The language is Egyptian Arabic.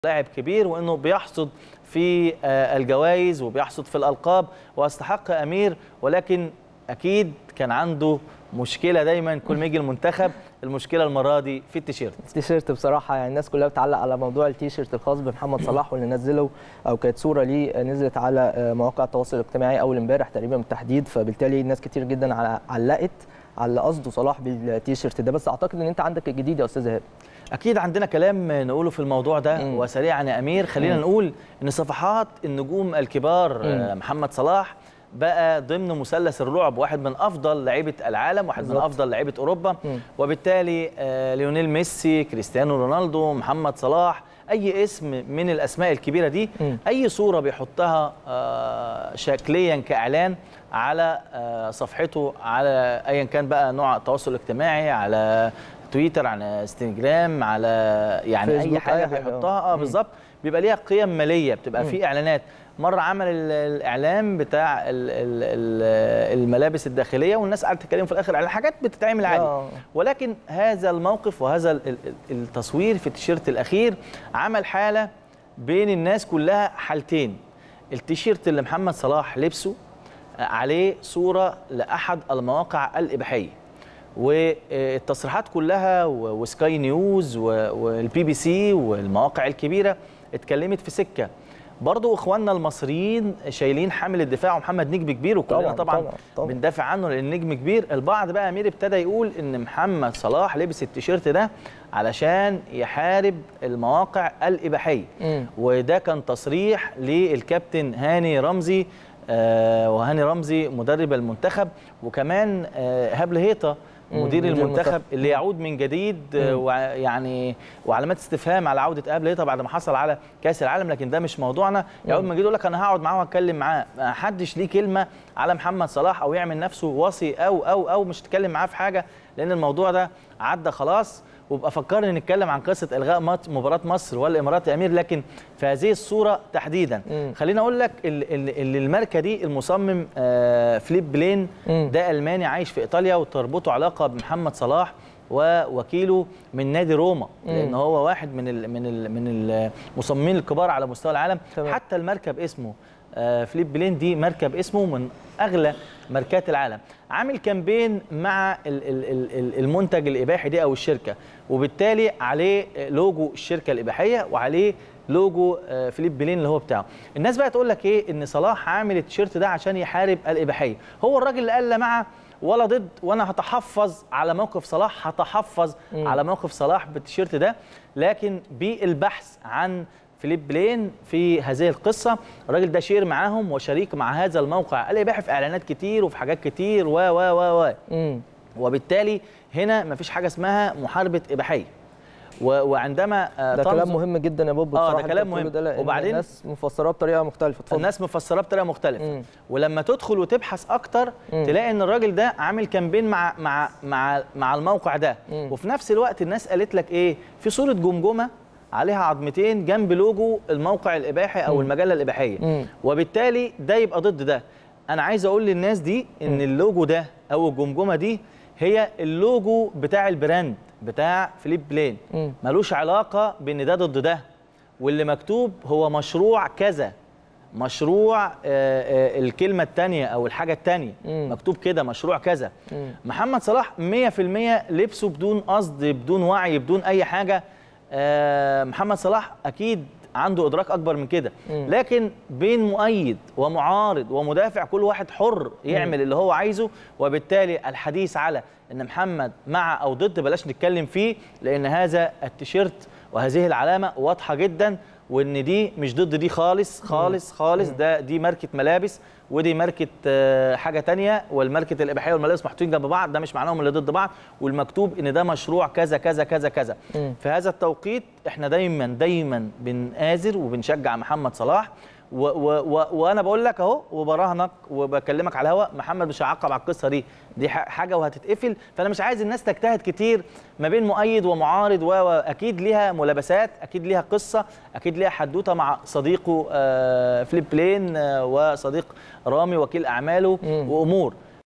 لاعب كبير وانه بيحصد في آه، الجوائز وبيحصد في الالقاب واستحق امير ولكن اكيد كان عنده مشكله دايما كل ما يجي المنتخب المشكله المره دي في التيشيرت التيشيرت بصراحه يعني الناس كلها بتعلق على موضوع التيشيرت الخاص بمحمد صلاح واللي نزله او كانت صوره ليه نزلت على مواقع التواصل الاجتماعي اول امبارح تقريبا بالتحديد فبالتالي ناس كتير جدا على- علقت على قصده صلاح بالتيشيرت ده بس اعتقد ان انت عندك الجديد يا استاذ ايهاب اكيد عندنا كلام نقوله في الموضوع ده مم. وسريعا يا امير خلينا مم. نقول ان صفحات النجوم الكبار آه، محمد صلاح بقى ضمن مثلث الرعب واحد من افضل لعيبه العالم واحد من بالظبط. افضل لعيبه اوروبا مم. وبالتالي آه، ليونيل ميسي كريستيانو رونالدو محمد صلاح اي اسم من الاسماء الكبيره دي مم. اي صوره بيحطها آه، شكليا كاعلان على آه، صفحته على ايا كان بقى نوع التواصل الاجتماعي على تويتر على انستجرام على يعني اي فيسبوك، حاجه أي حاجة، بيحطها اه مم. بالظبط بيبقى ليها قيم ماليه بتبقى مم. في اعلانات مره عمل ال- الاعلان بتاع ال- ال- ال- الملابس الداخليه والناس قعدت تتكلم في الاخر على حاجات بتتعمل عادي آه. ولكن هذا الموقف وهذا ال- ال- التصوير في التيشيرت الاخير عمل حاله بين الناس كلها حالتين التيشيرت اللي محمد صلاح لبسه عليه صوره لاحد المواقع الاباحيه والتصريحات كلها و- وسكاي نيوز و- والبي بي سي والمواقع الكبيره اتكلمت في سكه برضو اخواننا المصريين شايلين حامل الدفاع ومحمد نجم كبير وكلنا طبعاً، طبعا, طبعاً، طبعاً. بندافع عنه لان نجم كبير البعض بقى امير ابتدى يقول ان محمد صلاح لبس التيشيرت ده علشان يحارب المواقع الاباحيه مم. وده كان تصريح للكابتن هاني رمزي آه، وهاني رمزي مدرب المنتخب وكمان آه، ايهاب لهيطه مم، مدير مدير المنتخب المنتخب. اللي يعود من جديد آه، مم. وع- يعني وعلامات استفهام على عوده ايهاب لهيطه بعد ما حصل على كاس العالم لكن ده مش موضوعنا يعود من جديد يقول لك انا هقعد معاه واتكلم معاه ما حدش ليه كلمه على محمد صلاح او يعمل نفسه وصي او او او مش تتكلم معاه في حاجه لان الموضوع ده عدى خلاص وابقى فكرني نتكلم عن قصه الغاء مات- مباراه مصر والامارات يا امير لكن في هذه الصوره تحديدا مم. خليني اقول لك ال- ال- اللي الماركه دي المصمم آه، فليب بلين مم. ده الماني عايش في ايطاليا وتربطه علاقه بمحمد صلاح ووكيله من نادي روما مم. لان هو واحد من ال من ال من المصممين الكبار على مستوى العالم تمام. حتى الماركه باسمه آه، فليب بلين دي ماركه باسمه من اغلى ماركات العالم عامل كامبين مع ال- ال- ال- ال- المنتج الاباحي دي او الشركه وبالتالي عليه لوجو الشركه الاباحيه وعليه لوجو آه، فليب بلين اللي هو بتاعه الناس بقى تقول لك ايه ان صلاح عامل التيشيرت ده عشان يحارب الاباحيه هو الراجل اللي قال لا مع ولا ضد وانا هتحفظ على موقف صلاح هتحفظ مم. على موقف صلاح بالتيشيرت ده لكن بالبحث عن فيليب بلين في هذه القصه الراجل ده شير معاهم وشريك مع هذا الموقع الاباحي في اعلانات كتير وفي حاجات كتير و و و و مم. وبالتالي هنا مفيش حاجه اسمها محاربه اباحيه و- وعندما آه، ده كلام تنظر- مهم جدا يا بوب آه، ده بصراحة كلام أنت بتقوله مهم. ده لأن وبعدين- الناس مفسراه بطريقه مختلفه اتفضل الناس مفسراه بطريقه مختلفه مم. ولما تدخل وتبحث اكتر مم. تلاقي ان الراجل ده عامل كامبين مع مع مع مع الموقع ده مم. وفي نفس الوقت الناس قالت لك ايه في صوره جمجمه عليها عظمتين جنب لوجو الموقع الاباحي او مم. المجله الاباحيه مم. وبالتالي ده يبقى ضد ده انا عايز اقول للناس دي ان اللوجو ده او الجمجمه دي هي اللوجو بتاع البراند بتاع فيليب بلين مم. ملوش علاقه بان ده ضد ده واللي مكتوب هو مشروع كذا مشروع آه، آه، الكلمه الثانيه او الحاجه الثانيه مم. مكتوب كده مشروع كذا مم. محمد صلاح 100% لبسه بدون قصد بدون وعي بدون اي حاجه آه، محمد صلاح اكيد عنده ادراك اكبر من كده مم. لكن بين مؤيد ومعارض ومدافع كل واحد حر يعمل اللي هو عايزه وبالتالي الحديث على ان محمد مع او ضد بلاش نتكلم فيه لان هذا التيشيرت وهذه العلامه واضحه جدا وان دي مش ضد دي خالص خالص خالص ده دي ماركه ملابس ودي ماركه آه، حاجه تانية والماركه الاباحيه والملابس محطوطين جنب بعض ده مش معناهم اللي ضد بعض والمكتوب ان ده مشروع كذا كذا كذا كذا مم. في هذا التوقيت احنا دايما دايما بنآزر وبنشجع محمد صلاح و و و وانا بقول لك اهو وبراهنك وبكلمك على الهواء محمد مش هيعقب على القصه دي دي ح- حاجه وهتتقفل فانا مش عايز الناس تجتهد كتير ما بين مؤيد ومعارض و- واكيد ليها ملابسات اكيد ليها قصه اكيد ليها حدوته مع صديقه آه، فليب بلين آه، وصديق رامي وكيل اعماله مم. وامور